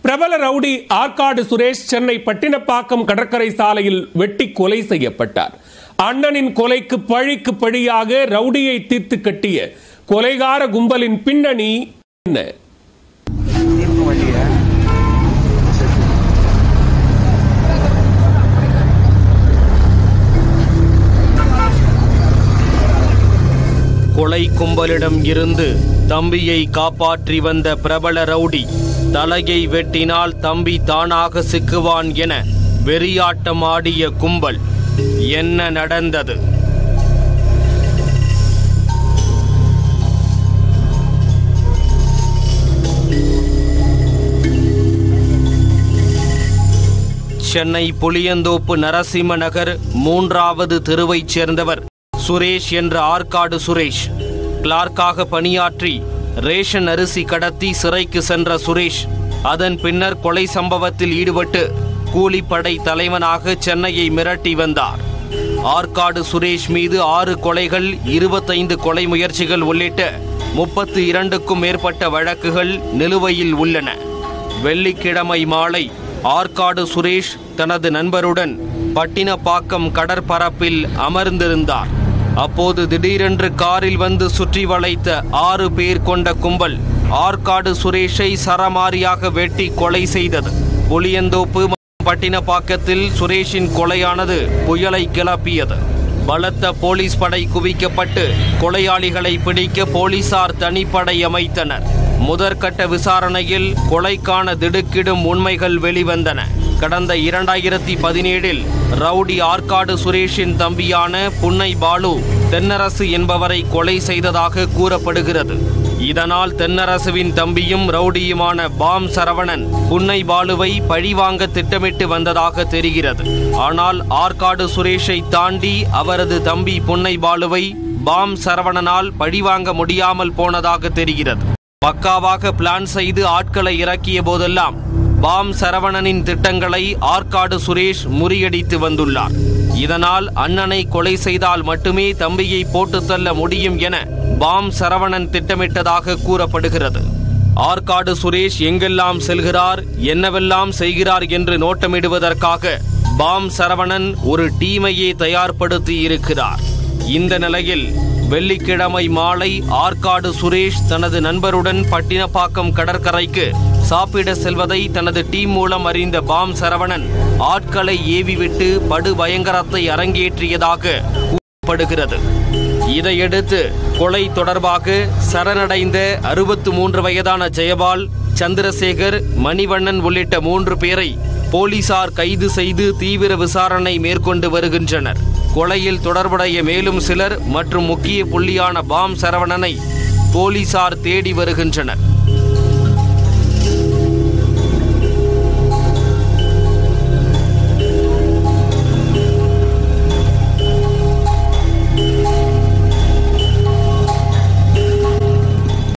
பிரபல ரவுடி ஆற்காடு சுரேஷ் சென்னை பட்டினப்பாக்கம் கடற்கரை சாலையில் வெட்டி கொலை செய்யப்பட்டார் அண்ணனின் கொலைக்கு பழிக்கு பழியாக ரவுடியை தீர்த்து கட்டிய கொலைகார கும்பலின் பின்னணி என்ன தீர்க்க மாட்டீங்க கொலை கும்பலிடம் இருந்து தம்பியை காப்பாற்றி வந்த பிரபல ரவுடி தலையை வெட்டினால் தம்பி தானாக சிக்குவான் என வெறியாட்டம் ஆடிய கும்பல் என்ன நடந்தது சென்னை புளியந்தோப்பு நரசிம்ம நகர் மூன்றாவது தெருவைச் சேர்ந்தவர் சுரேஷ் என்ற ஆற்காடு சுரேஷ் கிளார்க்காக பணியாற்றி ரேஷன் அரிசி கடத்தி சிறைக்கு சென்ற சுரேஷ் அதன் பின்னர் கொலை சம்பவத்தில் ஈடுபட்டு கூலிப்படை தலைவனாக சென்னையை மிரட்டி வந்தார் ஆற்காடு சுரேஷ் மீது ஆறு கொலைகள் இருபத்தைந்து கொலை முயற்சிகள் உள்ளிட்ட முப்பத்து இரண்டுக்கும் மேற்பட்ட வழக்குகள் நிலுவையில் உள்ளன வெள்ளிக்கிழமை மாலை ஆற்காடு சுரேஷ் தனது நண்பருடன் பட்டினப்பாக்கம் கடற்பரப்பில் அமர்ந்திருந்தார் அப்போது திடீரென்று காரில் வந்து சுற்றி வளைத்த ஆறு பேர் கொண்ட கும்பல் ஆற்காடு சுரேஷை சரமாரியாக வெட்டி கொலை செய்தது புளியந்தோப்பு மற்றும் பட்டினப்பாக்கத்தில் சுரேஷின் கொலையானது புயலை கிளப்பியது பலத்த போலீஸ் படை குவிக்கப்பட்டு கொலையாளிகளை பிடிக்க போலீசார் தனிப்படை அமைத்தனர் முதற்கட்ட விசாரணையில் கொலைக்கான திடுக்கிடும் உண்மைகள் வெளிவந்தன கடந்த இரண்டாயிரத்தி பதினேழில் ரவுடி ஆற்காடு சுரேஷின் தம்பியான புன்னை பாலு தென்னரசு என்பவரை கொலை செய்ததாக கூறப்படுகிறது இதனால் தென்னரசுவின் தம்பியும் ரவுடியுமான பாம் சரவணன் புன்னை பாலுவை பழிவாங்க திட்டமிட்டு வந்ததாக தெரிகிறது ஆனால் ஆற்காடு சுரேஷை தாண்டி அவரது தம்பி புன்னை பாலுவை பாம் சரவணனால் பழிவாங்க முடியாமல் போனதாக தெரிகிறது பக்காவாக பிளான் செய்து ஆட்களை இறக்கிய போதெல்லாம் பாம் சரவணனின் திட்டங்களை ஆற்காடு சுரேஷ் முறியடித்து வந்துள்ளார் இதனால் அண்ணனை கொலை செய்தால் மட்டுமே தம்பியை போட்டு தள்ள முடியும் என பாம் சரவணன் திட்டமிட்டதாக கூறப்படுகிறது ஆற்காடு சுரேஷ் எங்கெல்லாம் செல்கிறார் என்னவெல்லாம் செய்கிறார் என்று நோட்டமிடுவதற்காக பாம் சரவணன் ஒரு டீமையே தயார்படுத்தி இருக்கிறார் இந்த நிலையில் வெள்ளிக்கிழமை மாலை ஆற்காடு சுரேஷ் தனது நண்பருடன் பட்டினப்பாக்கம் கடற்கரைக்கு சாப்பிட செல்வதை தனது டீம் மூலம் அறிந்த பாம் சரவணன் ஆட்களை ஏவிவிட்டு படு பயங்கரத்தை அரங்கேற்றியதாக கூறப்படுகிறது இதையடுத்து கொலை தொடர்பாக சரணடைந்த அறுபத்து மூன்று வயதான ஜெயபால் சந்திரசேகர் மணிவண்ணன் உள்ளிட்ட மூன்று பேரை போலீசார் கைது செய்து தீவிர விசாரணை மேற்கொண்டு வருகின்றனர் கொலையில் தொடர்புடைய மேலும் சிலர் மற்றும் முக்கிய புள்ளியான பாம் சரவணனை போலீசார் தேடி வருகின்றனர்